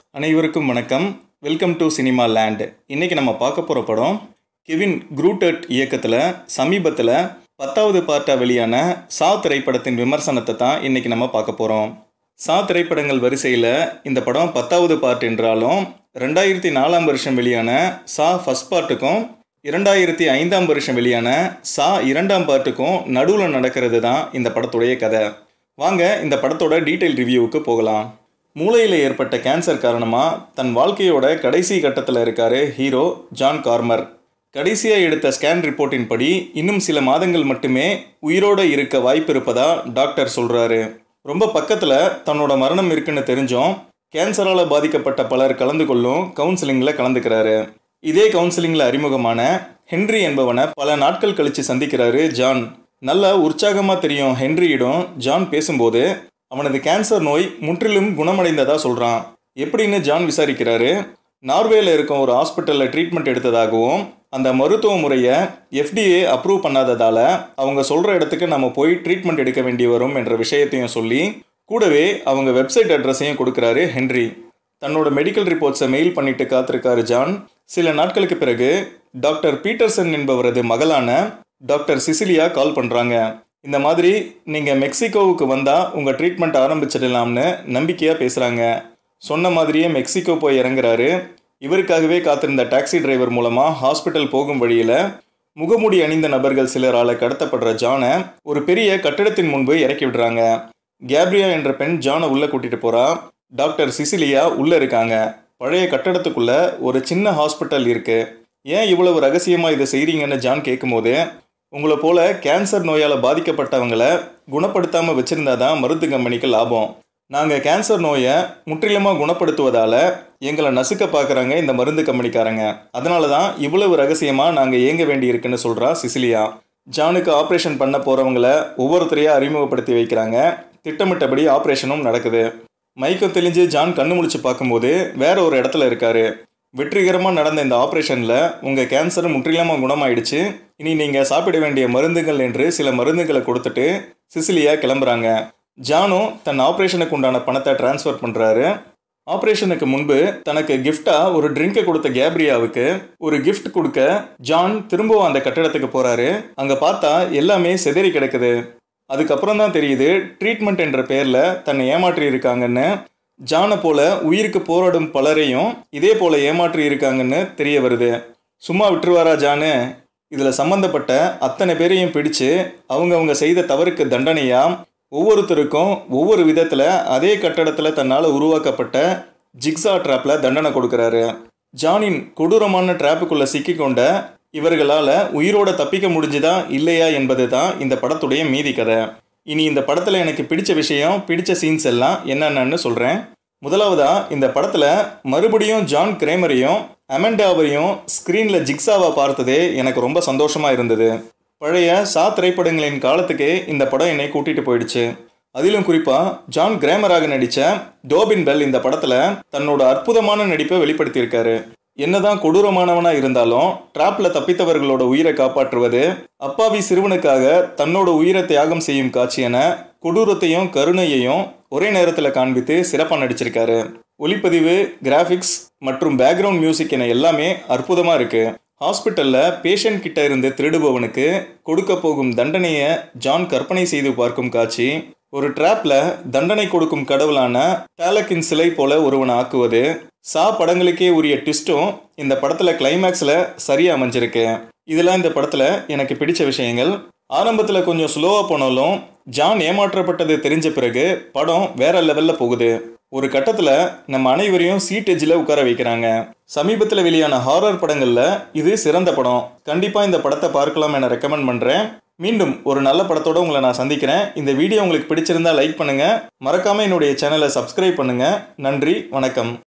அனைவருக்கும் வணக்கம் welcome to cinema land இன்னைக்கு நம்ம பார்க்க போகிற படம் கெவின் குரூட்டட் இயக்கத்தில் சமீபத்தில் பத்தாவது பார்ட்டாக வெளியான சா திரைப்படத்தின் விமர்சனத்தை தான் இன்னைக்கு நம்ம பார்க்க போகிறோம் சா திரைப்படங்கள் வரிசையில் இந்த படம் பத்தாவது பார்ட் என்றாலும் ரெண்டாயிரத்தி நாலாம் வருஷம் வெளியான சா ஃபஸ்ட் பார்ட்டுக்கும் இரண்டாயிரத்தி ஐந்தாம் வருஷம் வெளியான சா இரண்டாம் பார்ட்டுக்கும் நடுவில் நடக்கிறது தான் இந்த படத்துடைய கதை வாங்க இந்த படத்தோட டீட்டெயில் ரிவ்யூவுக்கு போகலாம் மூளையில் ஏற்பட்ட கேன்சர் காரணமாக தன் வாழ்க்கையோட கடைசி கட்டத்தில் இருக்காரு ஹீரோ ஜான் கார்மர் கடைசியாக எடுத்த ஸ்கேன் ரிப்போர்ட்டின் படி இன்னும் சில மாதங்கள் மட்டுமே உயிரோடு இருக்க வாய்ப்பு இருப்பதா டாக்டர் சொல்கிறாரு ரொம்ப பக்கத்தில் தன்னோட மரணம் இருக்குன்னு தெரிஞ்சும் கேன்சரால் பாதிக்கப்பட்ட பலர் கலந்து கொள்ளும் கவுன்சிலிங்கில் கலந்துக்கிறாரு இதே கவுன்சிலிங்கில் அறிமுகமான ஹென்றி என்பவனை பல நாட்கள் கழித்து சந்திக்கிறாரு ஜான் நல்ல உற்சாகமாக தெரியும் ஹென்ரியிடம் ஜான் பேசும்போது அவனது கேன்சர் நோய் முற்றிலும் குணமடைந்ததா சொல்கிறான் எப்படின்னு ஜான் விசாரிக்கிறாரு நார்வேல இருக்க ஒரு ஹாஸ்பிட்டலில் ட்ரீட்மெண்ட் எடுத்ததாகவும் அந்த மருத்துவ முறையை எஃப்டிஏ அப்ரூவ் பண்ணாததால் அவங்க சொல்கிற இடத்துக்கு நம்ம போய் ட்ரீட்மெண்ட் எடுக்க வேண்டி வரும் என்ற விஷயத்தையும் சொல்லி கூடவே அவங்க வெப்சைட் அட்ரஸையும் கொடுக்குறாரு ஹென்றி தன்னோட மெடிக்கல் ரிப்போர்ட்ஸை மெயில் பண்ணிட்டு காத்திருக்காரு ஜான் சில நாட்களுக்கு பிறகு டாக்டர் பீட்டர்சன் என்பவரது மகளான டாக்டர் சிசிலியா கால் பண்ணுறாங்க இந்த மாதிரி நீங்கள் மெக்சிகோவுக்கு வந்தால் உங்கள் ட்ரீட்மெண்ட் ஆரம்பிச்சிடலாம்னு நம்பிக்கையாக பேசுகிறாங்க சொன்ன மாதிரியே மெக்சிகோ போய் இறங்குறாரு இவருக்காகவே காத்திருந்த டாக்ஸி டிரைவர் மூலமாக ஹாஸ்பிட்டல் போகும் வழியில் முகமூடி அணிந்த நபர்கள் சிலரால் கடத்தப்படுற ஜானை ஒரு பெரிய கட்டிடத்தின் முன்பு இறக்கி விடுறாங்க கேப்ரியா என்ற பெண் ஜானை உள்ளே கூட்டிகிட்டு போகிறா டாக்டர் சிசிலியா உள்ளே இருக்காங்க பழைய கட்டடத்துக்குள்ள ஒரு சின்ன ஹாஸ்பிட்டல் இருக்குது ஏன் இவ்வளவு ரகசியமாக இதை செய்கிறீங்கன்னு ஜான் கேட்கும்போது உங்களை போல கேன்சர் நோயால் பாதிக்கப்பட்டவங்களை குணப்படுத்தாமல் வச்சுருந்தா தான் மருந்து கம்பெனிக்கு லாபம் நாங்கள் கேன்சர் நோயை முற்றிலுமாக குணப்படுத்துவதால் எங்களை நசுக்க பார்க்குறாங்க இந்த மருந்து கம்பெனிக்காரங்க அதனால தான் இவ்வளவு ரகசியமாக நாங்கள் இயங்க வேண்டியிருக்குன்னு சொல்கிறா சிசிலியா ஜானுக்கு ஆப்ரேஷன் பண்ண போகிறவங்கள ஒவ்வொருத்தரையாக அறிமுகப்படுத்தி வைக்கிறாங்க திட்டமிட்டபடி ஆப்ரேஷனும் நடக்குது மைக்கம் தெளிஞ்சு ஜான் கண்ணு முழிச்சு பார்க்கும்போது வேற ஒரு இடத்துல இருக்காரு வெற்றிகரமாக நடந்த இந்த ஆப்ரேஷனில் உங்கள் கேன்சர் முற்றிலுமாக குணமாயிடுச்சு இனி நீங்கள் சாப்பிட வேண்டிய மருந்துகள் என்று சில மருந்துகளை கொடுத்துட்டு சிசிலியா கிளம்புறாங்க ஜானும் தன் ஆப்ரேஷனுக்கு உண்டான பணத்தை டிரான்ஸ்ஃபர் பண்ணுறாரு ஆப்ரேஷனுக்கு முன்பு தனக்கு கிஃப்டாக ஒரு ட்ரிங்கை கொடுத்த கேப்ரியாவுக்கு ஒரு கிஃப்ட் கொடுக்க ஜான் திரும்பவும் அந்த கட்டடத்துக்கு போகிறாரு அங்கே பார்த்தா எல்லாமே செதறி கிடக்குது அதுக்கப்புறம் தான் தெரியுது ட்ரீட்மெண்ட் என்ற பேரில் தன்னை ஏமாற்றி இருக்காங்கன்னு ஜானை போல உயிருக்கு போராடும் பலரையும் இதே போல ஏமாற்றி இருக்காங்கன்னு தெரிய வருது சும்மா விட்டுருவாரா ஜானு இதில் சம்மந்தப்பட்ட அத்தனை பேரையும் பிடிச்சு அவங்கவுங்க செய்த தவறுக்கு தண்டனையாக ஒவ்வொருத்தருக்கும் ஒவ்வொரு விதத்தில் அதே கட்டடத்தில் தன்னால் உருவாக்கப்பட்ட ஜிக்ஸா ட்ராப்பில் தண்டனை கொடுக்குறாரு ஜானின் கொடூரமான ட்ராப்புக்குள்ளே சிக்கிக்கொண்ட இவர்களால் உயிரோட தப்பிக்க முடிஞ்சுதா இல்லையா என்பது தான் இந்த படத்துடைய மீதி கதை இனி இந்த படத்தில் எனக்கு பிடிச்ச விஷயம் பிடிச்ச சீன்ஸ் எல்லாம் என்னென்னு சொல்கிறேன் முதலாவதா இந்த படத்தில் மறுபடியும் ஜான் கிரேமரையும் அமெண்டாவையும் ஸ்க்ரீனில் ஜிக்ஸாவை பார்த்ததே எனக்கு ரொம்ப சந்தோஷமாக இருந்தது பழைய சா திரைப்படங்களின் காலத்துக்கே இந்த படம் என்னை கூட்டிகிட்டு போயிடுச்சு அதிலும் குறிப்பாக ஜான் கிரேமராக நடித்த டோபின் பெல் இந்த படத்தில் தன்னோட அற்புதமான நடிப்பை வெளிப்படுத்தியிருக்காரு என்னதான் கொடூரமானவனா இருந்தாலும் டிராப்ல தப்பித்தவர்களோட உயிரை காப்பாற்றுவது அப்பாவி சிறுவனுக்காக தன்னோட உயிரை தியாகம் செய்யும் காட்சி என கொடூரத்தையும் கருணையையும் ஒரே நேரத்தில் காண்பித்து சிறப்பாக நடிச்சிருக்காரு ஒளிப்பதிவு கிராஃபிக்ஸ் மற்றும் பேக்ரவுண்ட் மியூசிக் என எல்லாமே அற்புதமாக இருக்கு ஹாஸ்பிட்டலில் பேஷண்ட் கிட்ட இருந்து திருடுபவனுக்கு கொடுக்க போகும் தண்டனையை ஜான் கற்பனை செய்து பார்க்கும் காட்சி ஒரு ட்ராப்ல தண்டனை கொடுக்கும் கடவுளான டேலக்கின் சிலை போல ஒருவனை ஆக்குவது சா படங்களுக்கே உரிய ட்விஸ்ட்டும் இந்த படத்தில் கிளைமேக்ஸில் சரியாக அமைஞ்சிருக்கு இதெல்லாம் இந்த படத்தில் எனக்கு பிடிச்ச விஷயங்கள் ஆரம்பத்தில் கொஞ்சம் ஸ்லோவாக போனாலும் ஜான் ஏமாற்றப்பட்டது தெரிஞ்ச பிறகு படம் வேற லெவலில் போகுது ஒரு கட்டத்தில் நம்ம அனைவரையும் சீட் எஜ்ஜில் உட்கார வைக்கிறாங்க சமீபத்தில் வெளியான ஹாரர் படங்களில் இது சிறந்த படம் கண்டிப்பாக இந்த படத்தை பார்க்கலாம் என ரெக்கமெண்ட் பண்ணுறேன் மீண்டும் ஒரு நல்ல படத்தோட உங்களை நான் சந்திக்கிறேன் இந்த வீடியோ உங்களுக்கு பிடிச்சிருந்தா லைக் பண்ணுங்கள் மறக்காமல் என்னுடைய சேனலை சப்ஸ்கிரைப் பண்ணுங்கள் நன்றி வணக்கம்